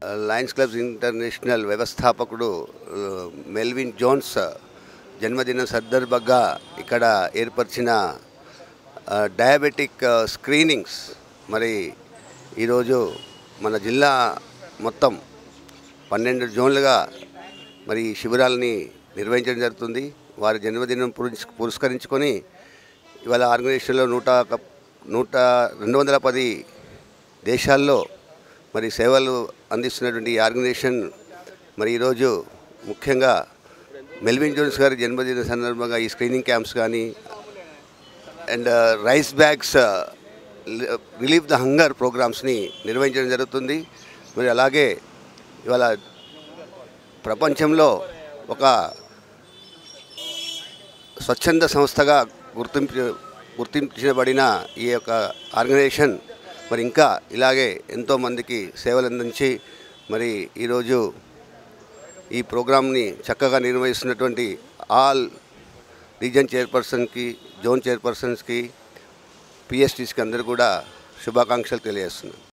Lions clubs international వ్యవస్థాపకుడు ఆ, Melvin Jones జన్మదిన సందర్భంగా ఇక్కడ ఏర్పరిచిన ఆ, డయాబెటిక్ ఆ, స్క్రీనింగ్స్ మరి ఈరోజు మన జిల్లా మొత్తం పన్నెండు జోన్లుగా మరి ఈ శిబిరాలని నిర్వహించడం జరుగుతుంది వారి జన్మదినం పురస్- పురస్కరించుకొని ఇవాళ ఆర్గనైజేషన్లో నూట ఒక- నూట రెండు వందల పది దేశాల్లో మరి సేవలు అందిస్తున్నటువంటి ఈ ఆర్గనైజేషన్ మరి ఈరోజు ముఖ్యంగా మెల్విన్ జోన్స్ గారి జన్మదిన సందర్భంగా ఈ స్క్రీనింగ్ క్యాంప్స్ కానీ and rice bags relief the hunger ప్రోగ్రామ్స్ని నిర్వహించడం జరుగుతుంది మరి అలాగే ఇవాళ ప్రపంచంలో ఒక స్వచ్ఛంద సంస్థగా గుర్తింపు గుర్తించబడిన ఈ యొక్క ఆర్గనైజేషన్ మరి ఇంకా ఇలాగే ఎంతోమందికి సేవలు అందించి మరి ఈరోజు ఈ ప్రోగ్రామ్ని చక్కగా నిర్వహిస్తున్నటువంటి ఆల్ రీజన్ చైర్పర్సన్కి జోన్ చైర్పర్సన్స్కి పిఎస్టీస్కి అందరూ కూడా శుభాకాంక్షలు తెలియజేస్తున్నాను